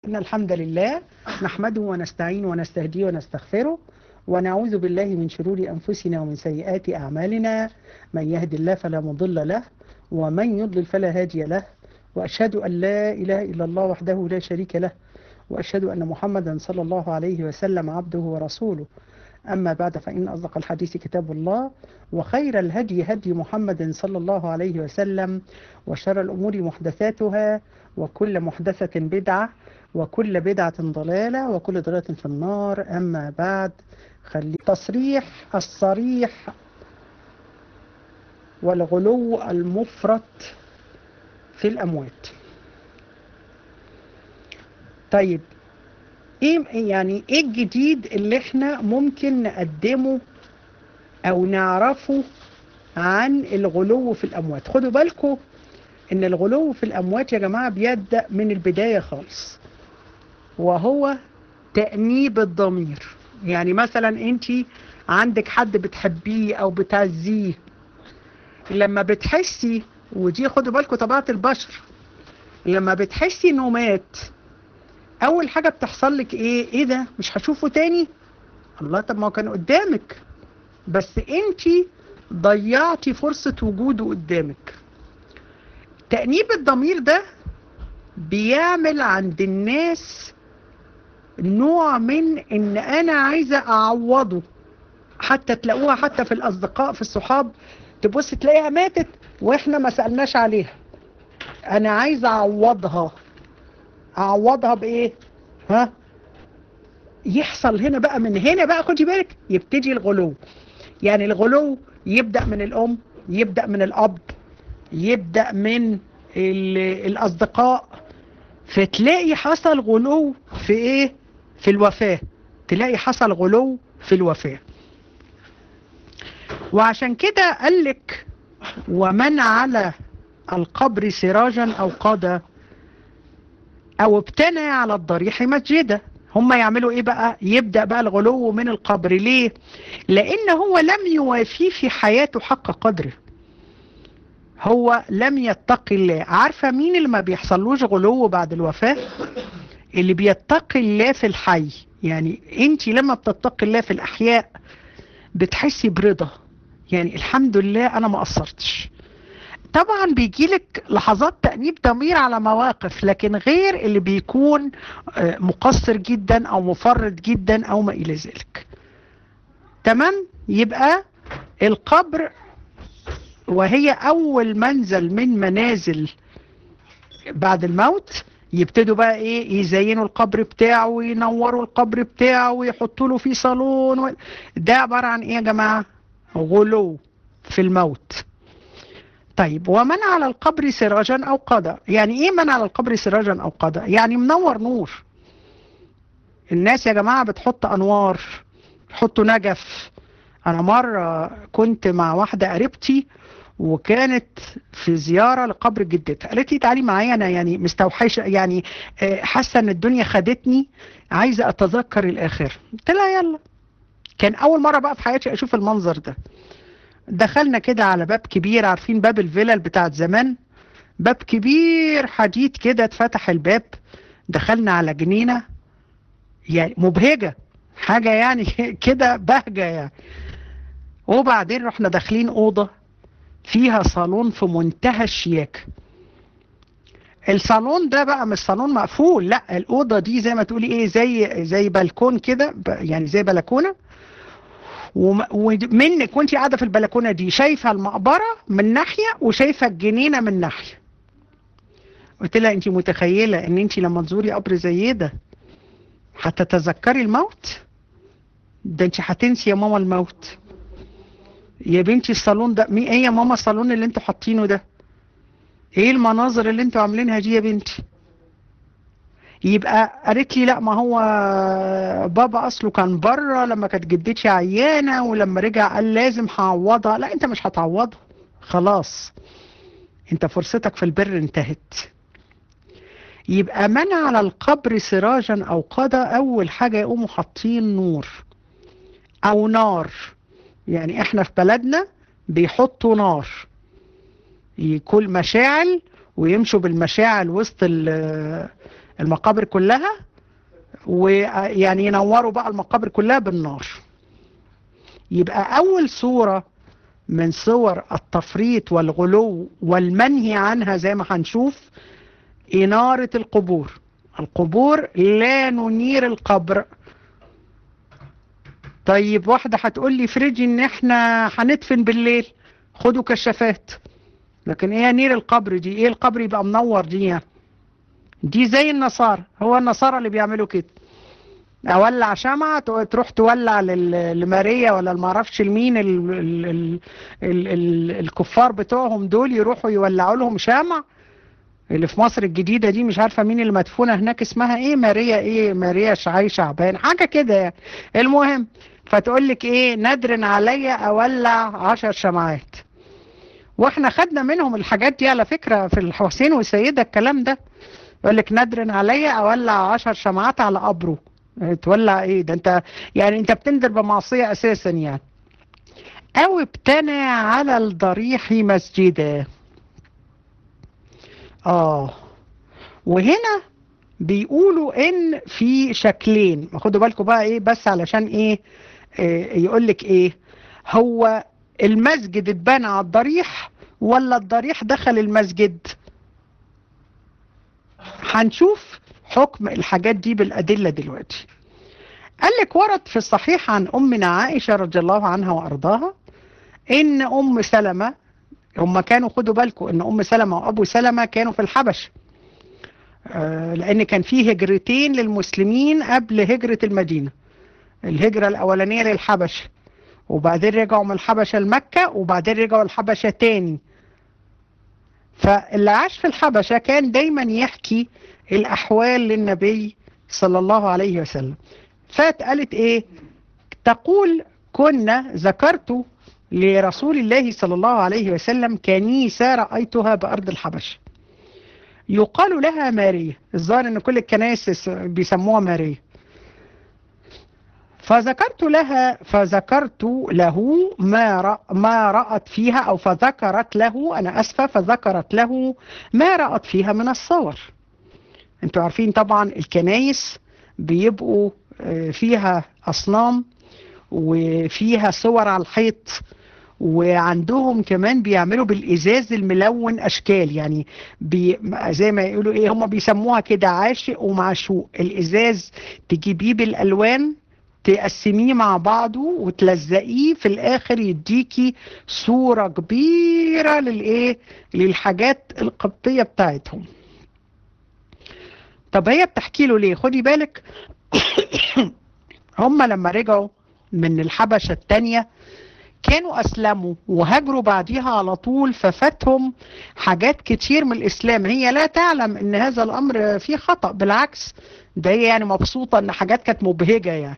إن الحمد لله نحمده ونستعين ونستهديه ونستغفره ونعوذ بالله من شرور أنفسنا ومن سيئات أعمالنا من يهد الله فلا مضل له ومن يضلل فلا هادي له وأشهد أن لا إله إلا الله وحده لا شريك له وأشهد أن محمدا صلى الله عليه وسلم عبده ورسوله أما بعد فإن أصدق الحديث كتاب الله وخير الهدي هدي محمد صلى الله عليه وسلم وشر الأمور محدثاتها وكل محدثة بدعة وكل بدعة ضلالة وكل ضلالة في النار أما بعد خلي تصريح الصريح والغلو المفرط في الأموات طيب ايه يعني ايه الجديد اللي احنا ممكن نقدمه او نعرفه عن الغلو في الاموات خدوا بالكم ان الغلو في الاموات يا جماعة بيبدأ من البداية خالص وهو تأنيب الضمير يعني مثلا انت عندك حد بتحبيه او بتعزيه لما بتحسي ودي خدوا بالكم طبيعة البشر لما بتحسي انه مات اول حاجة بتحصل لك ايه ايه ده مش هشوفه تاني الله طب ما هو كان قدامك بس انت ضيعتي فرصة وجوده قدامك تأنيب الضمير ده بيعمل عند الناس نوع من ان انا عايزة اعوضه حتى تلاقوها حتى في الاصدقاء في الصحاب تبص تلاقيها ماتت واحنا ما سألناش عليها انا عايزة اعوضها اعوضها بايه ها يحصل هنا بقى من هنا بقى خدي بالك يبتدي الغلو يعني الغلو يبدأ من الام يبدأ من الاب يبدأ من الاصدقاء فتلاقي حصل غلو في ايه في الوفاة تلاقي حصل غلو في الوفاة وعشان كده قالك ومن على القبر سراجا او قضى او ابتنى على الضريح مسجدا هم يعملوا ايه بقى يبدأ بقى الغلو من القبر ليه لان هو لم يوافيه في حياته حق قدره هو لم يتقي الله عارفة مين اللي ما بيحصلوش غلو بعد الوفاة اللي بيتقي الله في الحي يعني انت لما بتتقي الله في الاحياء بتحسي برضا يعني الحمد لله انا ما قصرتش طبعا بيجيلك لحظات تأنيب ضمير على مواقف لكن غير اللي بيكون مقصر جدا او مفرط جدا او ما الى ذلك تمام يبقى القبر وهي اول منزل من منازل بعد الموت يبتدوا بقى ايه يزينوا القبر بتاعه وينوروا القبر بتاعه ويحطوا له فيه صالون و... ده عبارة عن ايه يا جماعة غلو في الموت طيب ومن على القبر سراجا او قضى يعني ايه من على القبر سراجا او قضى يعني منور نور الناس يا جماعة بتحط انوار يحطوا نجف انا مرة كنت مع واحدة قريبتي وكانت في زيارة لقبر جدتها قالت لي تعالي معايا انا يعني مستوحشة يعني حاسة ان الدنيا خدتني عايزة اتذكر الاخر قلت لها يلا كان اول مرة بقى في حياتي اشوف المنظر ده دخلنا كده على باب كبير عارفين باب الفلل بتاعت زمان باب كبير حديد كده اتفتح الباب دخلنا على جنينة يعني مبهجة حاجة يعني كده بهجة يعني وبعدين رحنا داخلين أوضة فيها صالون في منتهى الشياكة الصالون ده بقى مش صالون مقفول لا الأوضة دي زي ما تقولي ايه زي زي بالكون كده يعني زي بلكونة ومنك وانت قاعدة في البلكونة دي شايفة المقبرة من ناحية وشايفة الجنينة من ناحية قلت لها انت متخيلة ان انت لما تزوري قبر زي ده هتتذكري الموت ده انت هتنسي يا ماما الموت يا بنتي الصالون ده مين ايه يا ماما الصالون اللي انتوا حاطينه ده ايه المناظر اللي انتوا عاملينها دي يا بنتي يبقى قالت لي لا ما هو بابا اصله كان بره لما كانت جدتي عيانه ولما رجع قال لازم هعوضها لا انت مش هتعوضها خلاص انت فرصتك في البر انتهت يبقى من على القبر سراجا او قضى اول حاجه يقوموا حاطين نور او نار يعني احنا في بلدنا بيحطوا نار كل مشاعل ويمشوا بالمشاعل وسط المقابر كلها ويعني ينوروا بقى المقابر كلها بالنار يبقى أول صورة من صور التفريط والغلو والمنهي عنها زي ما هنشوف إنارة القبور القبور لا ننير القبر طيب واحدة هتقول لي فريجي ان احنا هندفن بالليل خدوا كشافات لكن ايه نير القبر دي ايه القبر يبقى منور دي يعني دي زي النصارى هو النصارى اللي بيعملوا كده اولع شمعة تروح تولع لماريا ولا ما اعرفش لمين ال ال ال ال ال الكفار بتوعهم دول يروحوا يولعوا لهم شمع اللي في مصر الجديدة دي مش عارفة مين اللي مدفونة هناك اسمها ايه ماريا ايه ماريا شعي شعبان حاجة كده يعني المهم فتقول لك ايه ندرن عليا اولع عشر شمعات واحنا خدنا منهم الحاجات دي على فكرة في الحسين والسيدة الكلام ده يقول لك ندرن عليا اولع عشر شمعات على قبره تولع ايه ده انت يعني انت بتنذر بمعصية اساسا يعني او ابتنى على الضريح مسجدا اه وهنا بيقولوا ان في شكلين خدوا بالكم بقى ايه بس علشان ايه, إيه يقول لك ايه هو المسجد اتبنى على الضريح ولا الضريح دخل المسجد هنشوف حكم الحاجات دي بالأدلة دلوقتي قال لك ورد في الصحيح عن أمنا عائشة رضي الله عنها وأرضاها إن أم سلمة هم كانوا خدوا بالكم إن أم سلمة وأبو سلمة كانوا في الحبش آه لأن كان في هجرتين للمسلمين قبل هجرة المدينة الهجرة الأولانية للحبش وبعدين رجعوا من الحبشة لمكة وبعدين رجعوا الحبشة تاني فاللي عاش في الحبشة كان دايما يحكي الأحوال للنبي صلى الله عليه وسلم فاتقالت إيه تقول كنا ذكرت لرسول الله صلى الله عليه وسلم كنيسة رأيتها بأرض الحبشة يقال لها ماريا الظاهر ان كل الكنائس بيسموها ماريا فذكرت لها فذكرت له ما رأ ما رأت فيها أو فذكرت له أنا أسفة فذكرت له ما رأت فيها من الصور انتوا عارفين طبعا الكنايس بيبقوا فيها أصنام وفيها صور على الحيط وعندهم كمان بيعملوا بالإزاز الملون أشكال يعني بي زي ما يقولوا إيه هم بيسموها كده عاشق ومعشوق الإزاز تجيبيه بالألوان تقسميه مع بعضه وتلزقيه في الاخر يديكي صورة كبيرة للايه للحاجات القبطية بتاعتهم طب هي بتحكي له ليه خدي بالك هم لما رجعوا من الحبشة التانية كانوا أسلموا وهاجروا بعديها على طول ففاتهم حاجات كتير من الإسلام هي لا تعلم أن هذا الأمر فيه خطأ بالعكس ده هي يعني مبسوطة أن حاجات كانت مبهجة يعني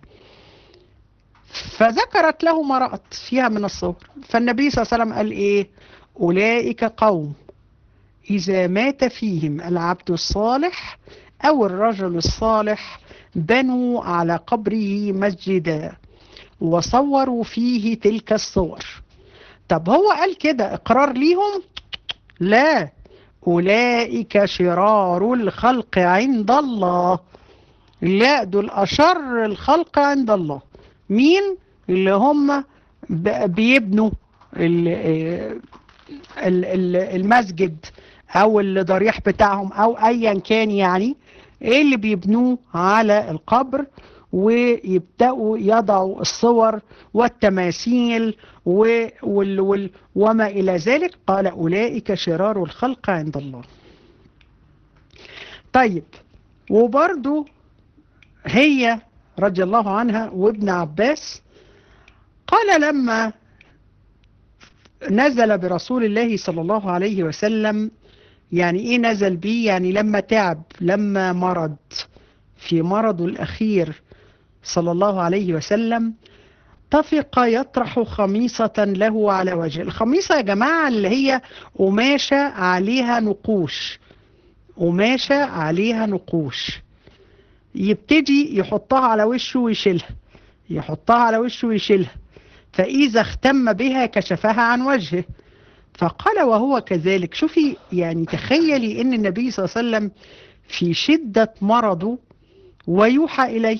فذكرت له ما رأت فيها من الصور فالنبي صلى الله عليه وسلم قال إيه أولئك قوم إذا مات فيهم العبد الصالح أو الرجل الصالح بنوا على قبره مسجدا وصوروا فيه تلك الصور طب هو قال كده إقرار ليهم لا أولئك شرار الخلق عند الله لا دول أشر الخلق عند الله مين اللي هم بيبنوا المسجد او الضريح بتاعهم او ايا كان يعني ايه اللي بيبنوه على القبر ويبداوا يضعوا الصور والتماثيل و وال وال وما الى ذلك قال اولئك شرار الخلق عند الله طيب وبرضو هي رضي الله عنها وابن عباس قال لما نزل برسول الله صلى الله عليه وسلم يعني ايه نزل بيه يعني لما تعب لما مرض في مرضه الأخير صلى الله عليه وسلم طفق يطرح خميصة له على وجهه الخميصة يا جماعة اللي هي قماشة عليها نقوش قماشة عليها نقوش يبتدي يحطها على وشه ويشيلها يحطها على وشه ويشيلها فإذا اختم بها كشفها عن وجهه فقال وهو كذلك شوفي يعني تخيلي ان النبي صلى الله عليه وسلم في شدة مرضه ويوحى إليه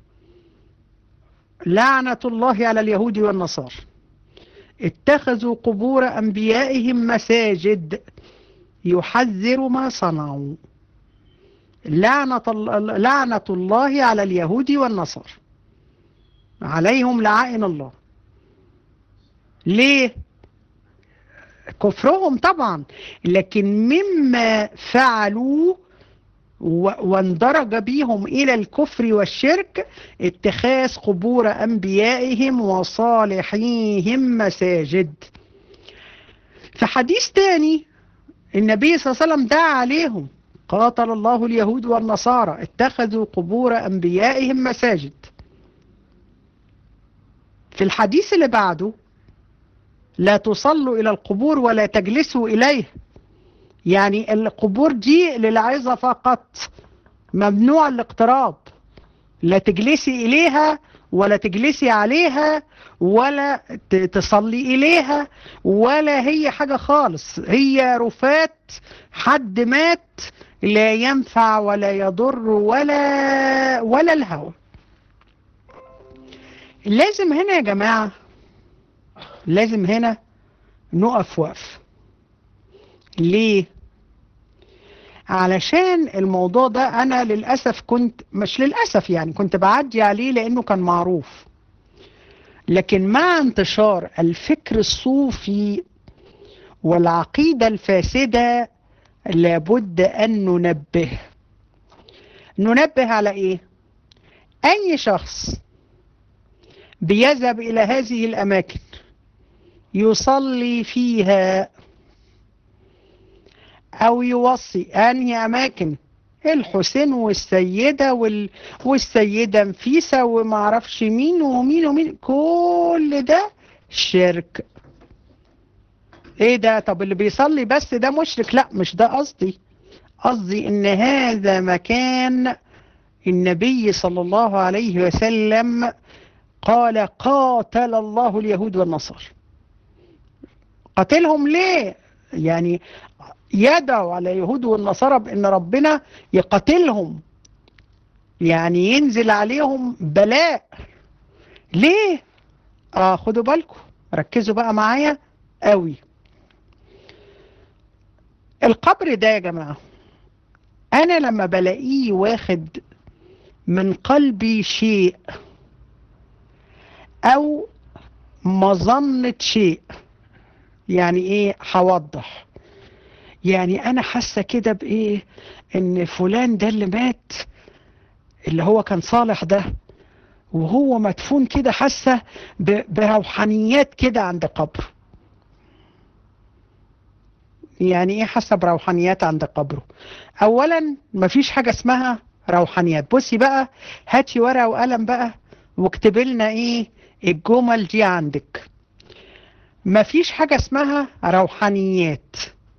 لعنة الله على اليهود والنصارى اتخذوا قبور أنبيائهم مساجد يحذر ما صنعوا لعنة, لعنة الله على اليهود والنصارى عليهم لعائن الله ليه كفرهم طبعا لكن مما فعلوا واندرج بهم إلى الكفر والشرك اتخاذ قبور أنبيائهم وصالحيهم مساجد في حديث تاني النبي صلى الله عليه وسلم دعا عليهم قاتل الله اليهود والنصارى اتخذوا قبور أنبيائهم مساجد في الحديث اللي بعده لا تصلوا إلى القبور ولا تجلسوا إليه يعني القبور دي للعظة فقط ممنوع الاقتراب لا تجلسي إليها ولا تجلسي عليها ولا تصلي إليها ولا هي حاجة خالص هي رفات حد مات لا ينفع ولا يضر ولا ولا الهوى لازم هنا يا جماعة لازم هنا نقف وقف ليه علشان الموضوع ده انا للأسف كنت مش للأسف يعني كنت بعدي عليه لانه كان معروف لكن مع انتشار الفكر الصوفي والعقيدة الفاسدة لابد ان ننبه ننبه على ايه اي شخص بيذهب الى هذه الاماكن يصلي فيها او يوصي انهي اماكن الحسين والسيدة وال... والسيدة نفيسة وما اعرفش مين ومين ومين كل ده شرك ايه ده طب اللي بيصلي بس ده مشرك لا مش ده قصدي قصدي ان هذا مكان النبي صلى الله عليه وسلم قال قاتل الله اليهود والنصارى قتلهم ليه يعني يدعو على يهود والنصارى بان ربنا يقتلهم يعني ينزل عليهم بلاء ليه اه خدوا بالكم ركزوا بقى معايا قوي القبر ده يا جماعة انا لما بلاقيه واخد من قلبي شيء او مظنة شيء يعني ايه هوضح يعني انا حاسه كده بايه ان فلان ده اللي مات اللي هو كان صالح ده وهو مدفون كده حاسه بروحانيات كده عند قبره يعني ايه حاسه بروحانيات عند قبره اولا مفيش حاجه اسمها روحانيات بصي بقى هاتي ورقه وقلم بقى واكتب لنا ايه الجمل دي عندك مفيش حاجه اسمها روحانيات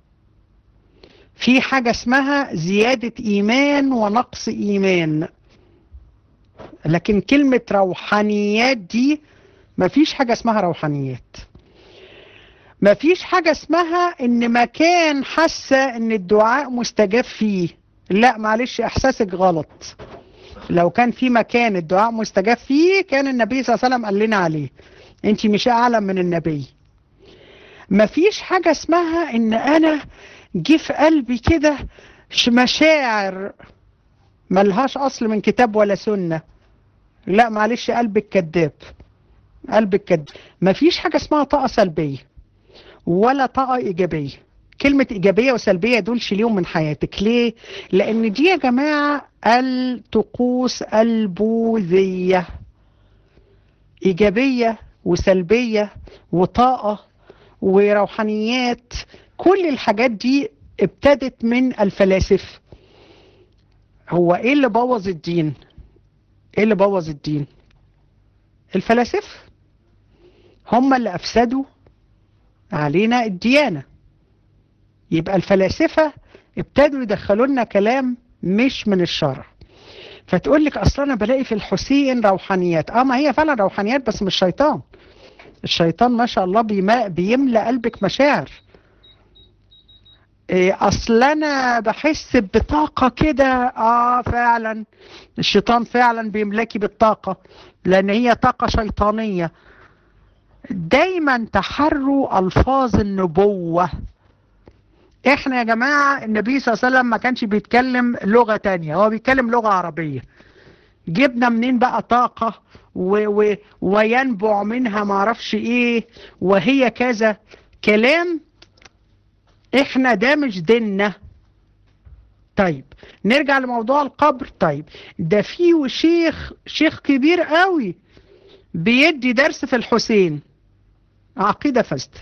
في حاجة اسمها زيادة إيمان ونقص إيمان لكن كلمة روحانيات دي مفيش حاجة اسمها روحانيات مفيش حاجة اسمها ان مكان حاسة ان الدعاء مستجاب فيه لا معلش احساسك غلط لو كان في مكان الدعاء مستجاب فيه كان النبي صلى الله عليه وسلم قال لنا عليه انت مش اعلم من النبي مفيش حاجة اسمها ان انا جه في قلبي كده مشاعر ملهاش اصل من كتاب ولا سنة لا معلش قلبك كذاب قلبك كذاب مفيش حاجة اسمها طاقة سلبية ولا طاقة ايجابية كلمة ايجابية وسلبية دول شيليهم من حياتك ليه لان دي يا جماعة الطقوس البوذية ايجابية وسلبية وطاقة وروحانيات كل الحاجات دي ابتدت من الفلاسفة هو ايه اللي بوظ الدين ايه اللي بوظ الدين الفلاسفة هم اللي افسدوا علينا الديانة يبقى الفلاسفة ابتدوا يدخلوا لنا كلام مش من الشرع فتقول لك اصلا انا بلاقي في الحسين روحانيات اه ما هي فعلا روحانيات بس مش شيطان الشيطان ما شاء الله بيملأ قلبك مشاعر إيه اصل انا بحس بطاقة كده اه فعلا الشيطان فعلا بيملكي بالطاقة لان هي طاقة شيطانية دايما تحروا الفاظ النبوة احنا يا جماعة النبي صلى الله عليه وسلم ما كانش بيتكلم لغة تانية هو بيتكلم لغة عربية جبنا منين بقى طاقة و و وينبع منها معرفش ايه وهي كذا كلام احنا ده مش ديننا طيب نرجع لموضوع القبر طيب ده فيه شيخ شيخ كبير قوي بيدي درس في الحسين عقيدة فاسدة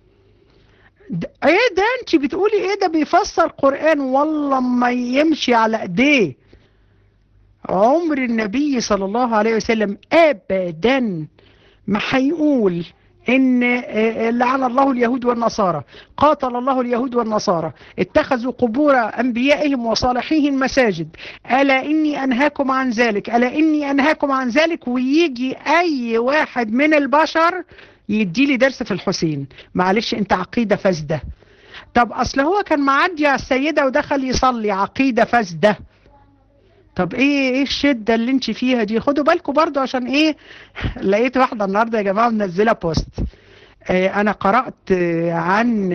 ايه ده انت بتقولي ايه ده بيفسر قرآن والله ما يمشي على ايديه عمر النبي صلى الله عليه وسلم ابدا ما هيقول ان لعن الله اليهود والنصارى قاتل الله اليهود والنصارى اتخذوا قبور انبيائهم وصالحيهم مساجد الا اني انهاكم عن ذلك الا اني انهاكم عن ذلك ويجي اي واحد من البشر يدي لي درس في الحسين معلش انت عقيدة فاسدة طب اصل هو كان معدي على السيدة ودخل يصلي عقيدة فاسدة طب ايه ايه الشدة اللي انت فيها دي خدوا بالكم برضو عشان ايه لقيت واحدة النهاردة يا جماعة منزلة بوست اه انا قرأت اه عن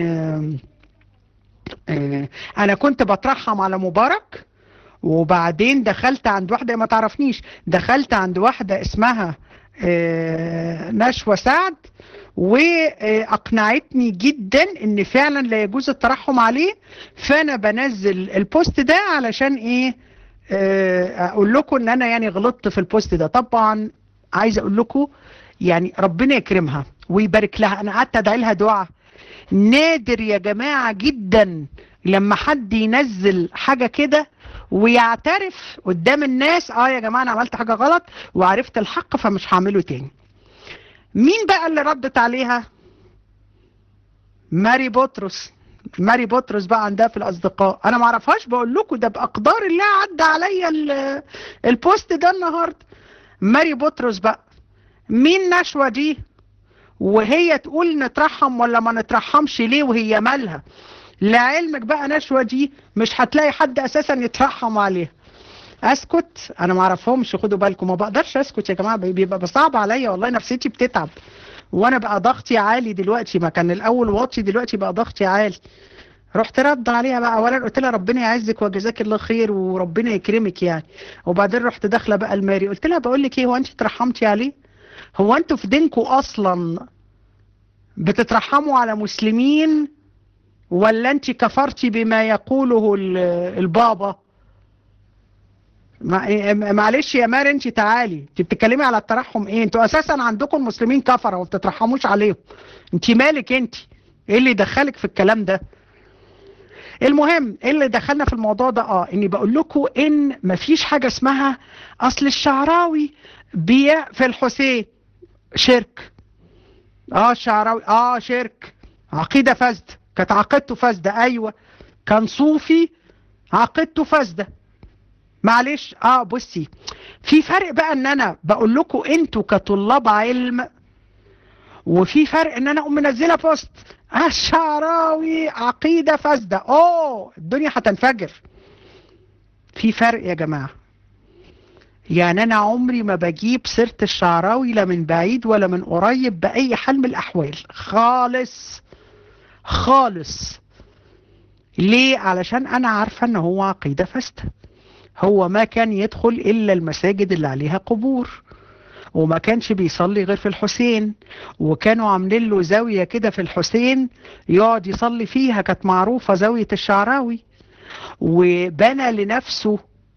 اه انا كنت بترحم على مبارك وبعدين دخلت عند واحدة ما تعرفنيش دخلت عند واحدة اسمها نشوى سعد واقنعتني جدا ان فعلا لا يجوز الترحم عليه فانا بنزل البوست ده علشان ايه اقول لكم ان انا يعني غلطت في البوست ده طبعا عايز اقول لكم يعني ربنا يكرمها ويبارك لها انا قعدت ادعي لها دعاء نادر يا جماعه جدا لما حد ينزل حاجه كده ويعترف قدام الناس اه يا جماعه انا عملت حاجه غلط وعرفت الحق فمش هعمله تاني مين بقى اللي ردت عليها ماري بطرس ماري بطرس بقى عندها في الاصدقاء انا ما اعرفهاش بقول لكم ده باقدار الله عدى عليا البوست ده النهارده ماري بطرس بقى مين نشوى دي وهي تقول نترحم ولا ما نترحمش ليه وهي مالها لعلمك بقى نشوى دي مش هتلاقي حد اساسا يترحم عليها اسكت انا ما اعرفهمش خدوا بالكم ما بقدرش اسكت يا جماعه بيبقى صعب عليا والله نفسيتي بتتعب وانا بقى ضغطي عالي دلوقتي ما كان الاول واطي دلوقتي بقى ضغطي عالي رحت رد عليها بقى اولا قلت لها ربنا يعزك وجزاك الله خير وربنا يكرمك يعني وبعدين رحت داخله بقى الماري قلت لها بقول لك ايه هو انت ترحمتي عليه هو انتوا في دينكم اصلا بتترحموا على مسلمين ولا انت كفرتي بما يقوله البابا معلش يا مار انت تعالي انت بتتكلمي على الترحم ايه انتوا اساسا عندكم مسلمين كفره وما بتترحموش عليهم انت مالك انت ايه اللي دخلك في الكلام ده المهم ايه اللي دخلنا في الموضوع ده اه اني بقول لكم ان مفيش حاجه اسمها اصل الشعراوي بيع في الحسين شرك اه الشعراوي اه شرك عقيده فاسده كانت عقيدته فاسده ايوه كان صوفي عقيدته فاسده معلش اه بصي في فرق بقى ان انا بقول لكم انتوا كطلاب علم وفي فرق ان انا اقوم منزله بوست الشعراوي عقيده فاسده اوه الدنيا هتنفجر في فرق يا جماعه يعني انا عمري ما بجيب سيره الشعراوي لا من بعيد ولا من قريب باي حال من الاحوال خالص خالص ليه علشان انا عارفه ان هو عقيده فاسده هو ما كان يدخل الا المساجد اللي عليها قبور وما كانش بيصلي غير في الحسين وكانوا عاملين له زاوية كده في الحسين يقعد يصلي فيها كانت معروفة زاوية الشعراوي وبنى لنفسه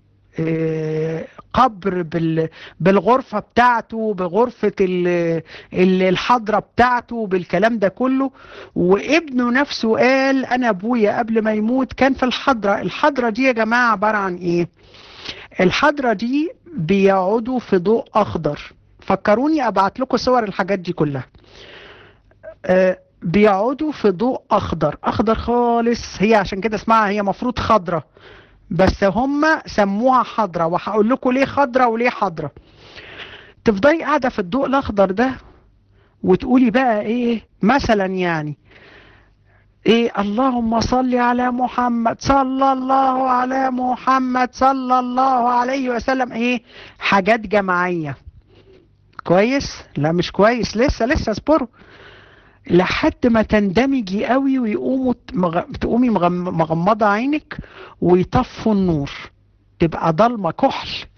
قبر بالغرفة بتاعته بغرفة الحضرة بتاعته بالكلام ده كله وابنه نفسه قال انا ابويا قبل ما يموت كان في الحضرة الحضرة دي يا جماعة عبارة عن ايه الحضرة دي بيقعدوا في ضوء اخضر فكروني ابعت لكم صور الحاجات دي كلها أه بيقعدوا في ضوء اخضر اخضر خالص هي عشان كده اسمها هي مفروض خضرة بس هم سموها حضرة وهقول لكم ليه خضرة وليه حضرة تفضلي قاعدة في الضوء الاخضر ده وتقولي بقى ايه مثلا يعني ايه اللهم صل على محمد صلى الله على محمد صلى الله عليه وسلم ايه حاجات جماعية كويس لا مش كويس لسه لسه اصبروا لحد ما تندمجي قوي ويقوموا مغ... تقومي مغم... مغمضة عينك ويطفوا النور تبقى ضلمة كحل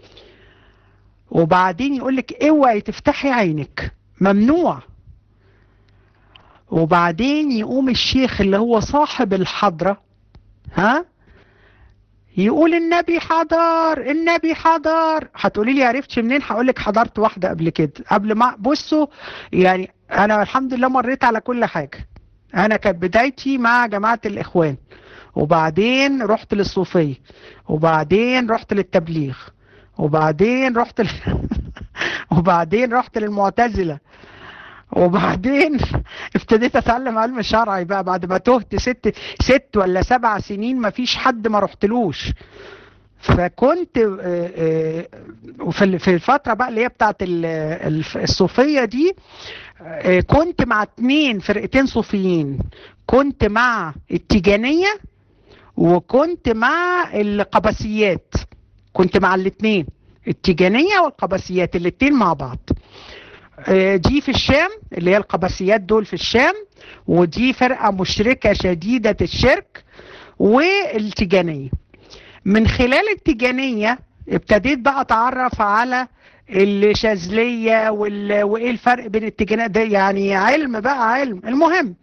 وبعدين يقولك اوعي تفتحي عينك ممنوع وبعدين يقوم الشيخ اللي هو صاحب الحضرة ها يقول النبي حضر النبي حضر هتقولي لي عرفتش منين هقول لك حضرت واحده قبل كده قبل ما بصوا يعني انا الحمد لله مريت على كل حاجه انا كانت بدايتي مع جماعه الاخوان وبعدين رحت للصوفيه وبعدين رحت للتبليغ وبعدين رحت ل... وبعدين رحت للمعتزله وبعدين ابتديت اتعلم علم شرعي بقى بعد ما تهت ست ست ولا سبع سنين ما فيش حد ما رحتلوش فكنت في الفترة بقى اللي هي بتاعت الصوفية دي كنت مع اتنين فرقتين صوفيين كنت مع التيجانية وكنت مع القبسيات كنت مع الاتنين التيجانية والقبسيات الاتنين مع بعض دي في الشام اللي هي القبسيات دول في الشام ودي فرقة مشركة شديدة الشرك والتيجانية من خلال التيجانية ابتديت بقى اتعرف على الشاذلية وال... وايه الفرق بين التيجانية ده يعني علم بقى علم المهم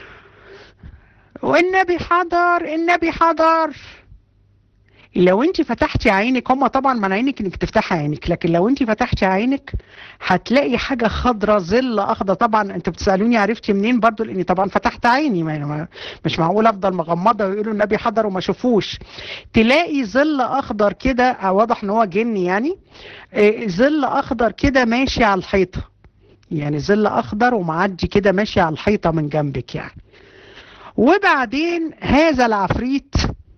والنبي حضر النبي حضر لو انت فتحتي عينك هم طبعا مانعينك انك تفتحي عينك لكن لو انت فتحتي عينك هتلاقي حاجه خضراء ظل اخضر طبعا انتوا بتسالوني عرفتي منين برضو لاني طبعا فتحت عيني ما مش معقول افضل مغمضه ويقولوا النبي حضر وما شافوش تلاقي ظل اخضر كده واضح ان هو جن يعني اه ظل اخضر كده ماشي على الحيطه يعني ظل اخضر ومعدي كده ماشي على الحيطه من جنبك يعني وبعدين هذا العفريت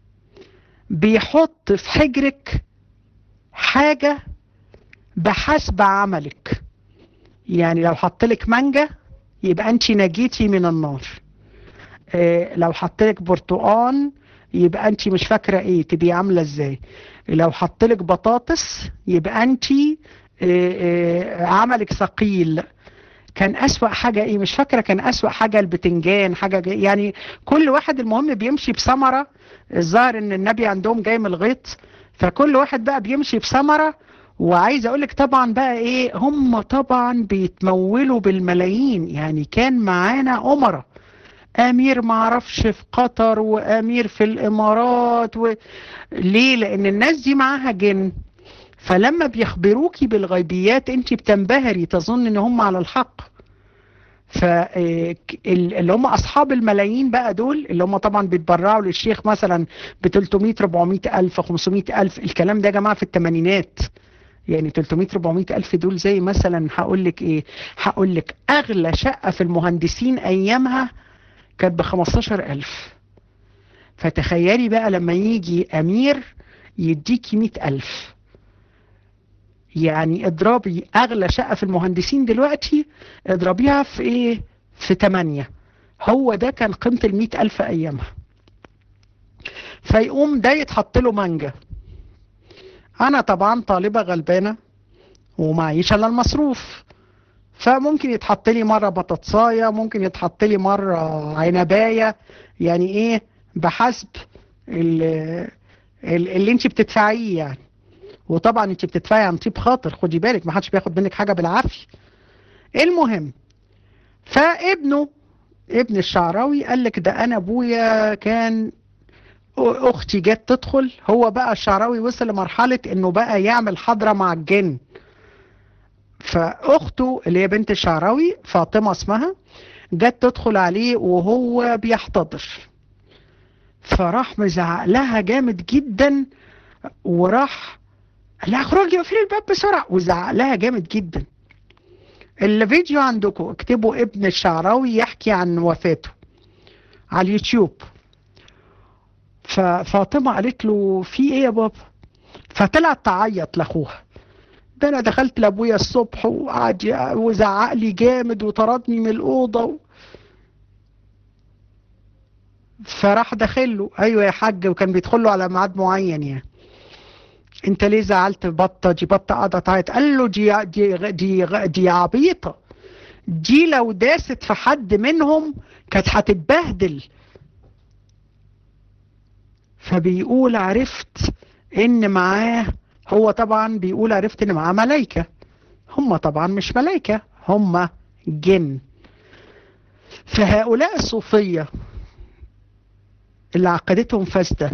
بيحط في حجرك حاجة بحسب عملك يعني لو حط لك مانجا يبقى انت نجيتي من النار اه لو حط لك برتقان يبقى انت مش فاكرة ايه تبقي عاملة ازاي لو حط لك بطاطس يبقى انت اه اه عملك ثقيل كان أسوأ حاجة إيه مش فاكرة كان أسوأ حاجة البتنجان حاجة يعني كل واحد المهم بيمشي بثمرة الظاهر إن النبي عندهم جاي من الغيط فكل واحد بقى بيمشي بثمرة وعايز أقول لك طبعا بقى إيه هم طبعا بيتمولوا بالملايين يعني كان معانا أمرة امير معرفش في قطر وامير في الامارات و... ليه لان الناس دي معاها جن فلما بيخبروكي بالغيبيات انت بتنبهري تظن ان هم على الحق فاللي هم اصحاب الملايين بقى دول اللي هم طبعا بيتبرعوا للشيخ مثلا ب 300 400 الف 500 الف الكلام ده يا جماعه في الثمانينات يعني 300 400 الف دول زي مثلا هقول لك ايه هقول لك اغلى شقه في المهندسين ايامها كانت ب 15000 فتخيلي بقى لما يجي امير يديكي 100000 يعني اضربي اغلى شقة في المهندسين دلوقتي اضربيها في ايه في 8 هو ده كان قيمة المئة الف ايامها فيقوم ده يتحط له مانجا انا طبعا طالبة غلبانة ومعيش الا المصروف فممكن يتحط لي مرة بطاطساية ممكن يتحط لي مرة عنباية يعني ايه بحسب اللي, اللي انت بتدفعيه يعني وطبعا انت بتدفعي عن طيب خاطر خدي بالك ما حدش بياخد منك حاجه بالعافيه المهم فابنه ابن الشعراوي قال لك ده انا ابويا كان اختي جت تدخل هو بقى الشعراوي وصل لمرحله انه بقى يعمل حضره مع الجن فاخته اللي هي بنت الشعراوي فاطمه اسمها جت تدخل عليه وهو بيحتضر فراح مزعق لها جامد جدا وراح لا اخرجي اقفلي الباب بسرعه وزعق لها جامد جدا الفيديو عندكم اكتبوا ابن الشعراوي يحكي عن وفاته على اليوتيوب ففاطمه قالت له في ايه يا بابا فطلعت تعيط لاخوها ده انا دخلت لابويا الصبح وقعد وزعق لي جامد وطردني من الاوضه و... فراح داخله ايوه يا حاج وكان بيدخل له على ميعاد معين يعني انت ليه زعلت بطه دي بطه قاعده تعيط قال له دي دي دي دي عبيطه دي لو داست في حد منهم كانت هتتبهدل فبيقول عرفت ان معاه هو طبعا بيقول عرفت ان معاه ملايكة هم طبعا مش ملايكة هم جن فهؤلاء الصوفية اللي عقدتهم فاسدة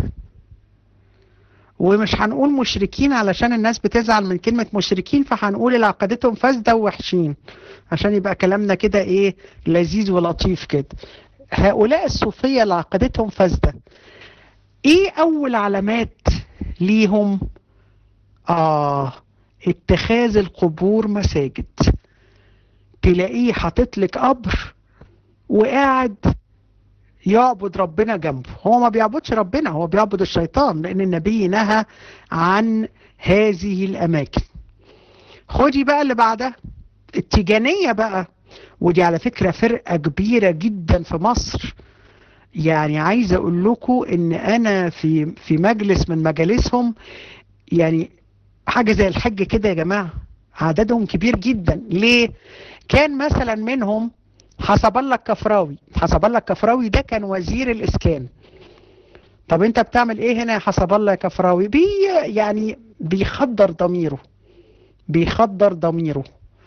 ومش هنقول مشركين علشان الناس بتزعل من كلمة مشركين فهنقول اللي عقدتهم فاسدة ووحشين عشان يبقى كلامنا كده ايه لذيذ ولطيف كده هؤلاء الصوفية اللي عقدتهم فاسدة ايه اول علامات ليهم اه اتخاذ القبور مساجد تلاقيه حاطط لك قبر وقاعد يعبد ربنا جنبه هو ما بيعبدش ربنا هو بيعبد الشيطان لان النبي نهى عن هذه الاماكن خدي بقى اللي بعدها التيجانية بقى ودي على فكرة فرقة كبيرة جدا في مصر يعني عايز اقول لكم ان انا في في مجلس من مجالسهم يعني حاجة زي الحج كده يا جماعة عددهم كبير جدا ليه كان مثلا منهم حسب الله الكفراوي حسب الله الكفراوي ده كان وزير الاسكان طب انت بتعمل ايه هنا يا حسب الله يا كفراوي بي يعني بيخدر ضميره بيخدر ضميره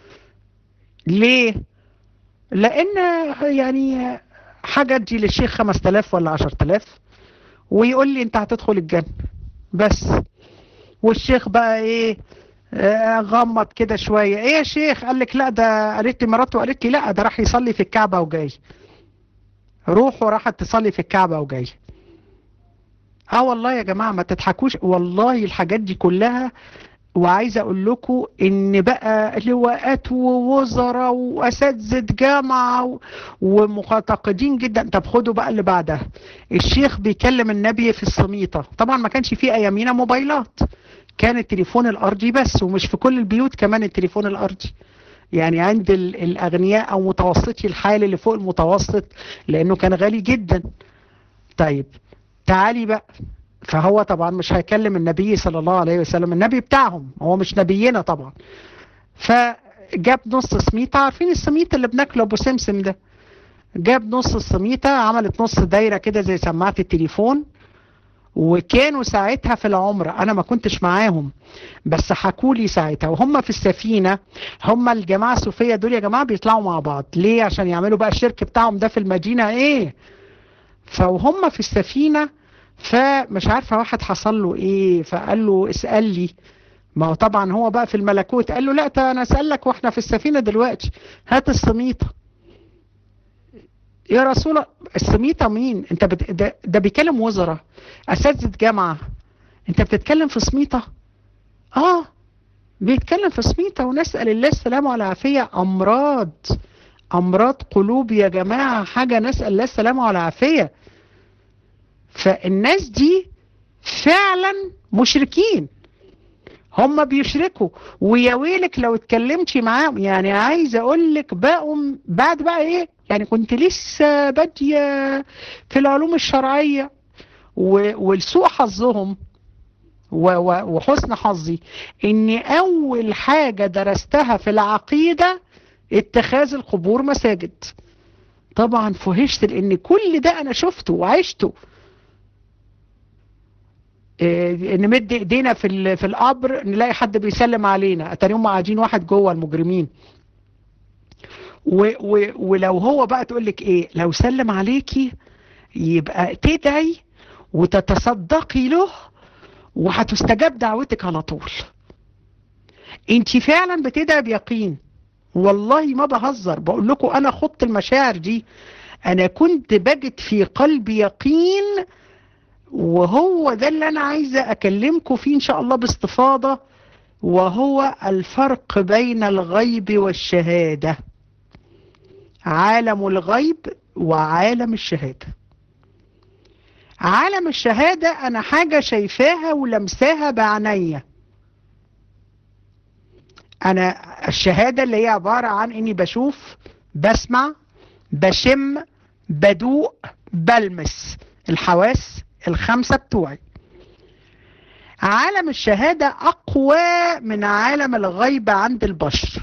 ليه لان يعني حاجة تجي للشيخ 5000 ولا 10000 ويقول لي انت هتدخل الجنة بس والشيخ بقى ايه آه غمض كده شوية ايه يا شيخ قال لك لا ده قالت لي مراته قالت لي لا ده راح يصلي في الكعبة وجاي روح وراحت تصلي في الكعبة وجاي اه والله يا جماعة ما تضحكوش والله الحاجات دي كلها وعايز اقول لكم ان بقى لواءات ووزراء واساتذه جامعه ومعتقدين جدا طب خدوا بقى اللي بعدها الشيخ بيكلم النبي في الصميطه طبعا ما كانش فيه ايامينا موبايلات كان التليفون الارضي بس ومش في كل البيوت كمان التليفون الارضي يعني عند الاغنياء او متوسطي الحال اللي فوق المتوسط لانه كان غالي جدا طيب تعالي بقى فهو طبعا مش هيكلم النبي صلى الله عليه وسلم النبي بتاعهم هو مش نبينا طبعا فجاب نص سميطة عارفين السميط اللي بناكله ابو سمسم ده جاب نص السميطة عملت نص دايرة كده زي سماعة التليفون وكانوا ساعتها في العمرة انا ما كنتش معاهم بس حكوا لي ساعتها وهم في السفينة هم الجماعة الصوفية دول يا جماعة بيطلعوا مع بعض ليه عشان يعملوا بقى الشرك بتاعهم ده في المدينة ايه فهم في السفينة فمش عارفة واحد حصل له ايه فقال له اسأل لي ما هو طبعا هو بقى في الملكوت قال له لا انا اسألك واحنا في السفينة دلوقتي هات السميطة يا رسول السميطة مين انت بت... ده, ده بيكلم وزراء اساتذة جامعة انت بتتكلم في سميطة اه بيتكلم في سميطة ونسأل الله السلامة والعافية امراض امراض قلوب يا جماعة حاجة نسأل الله السلامة والعافية فالناس دي فعلا مشركين هم بيشركوا ويا ويلك لو اتكلمتي معاهم يعني عايز اقول لك بقوا بعد بقى ايه يعني كنت لسه باديه في العلوم الشرعيه ولسوء حظهم وحسن حظي ان اول حاجه درستها في العقيده اتخاذ القبور مساجد طبعا فهشت لان كل ده انا شفته وعشته نمد ايدينا في في القبر نلاقي حد بيسلم علينا اتاري هم قاعدين واحد جوه المجرمين و و ولو هو بقى تقول لك ايه لو سلم عليكي يبقى تدعي وتتصدقي له وهتستجاب دعوتك على طول انت فعلا بتدعي بيقين والله ما بهزر بقول لكم انا خط المشاعر دي انا كنت بجد في قلبي يقين وهو ده اللي انا عايزه اكلمكم فيه ان شاء الله باستفاضه وهو الفرق بين الغيب والشهاده عالم الغيب وعالم الشهاده عالم الشهاده انا حاجه شايفاها ولمساها بعينيا انا الشهاده اللي هي عباره عن اني بشوف بسمع بشم بدوق بلمس الحواس الخمسة بتوعي عالم الشهادة أقوى من عالم الغيب عند البشر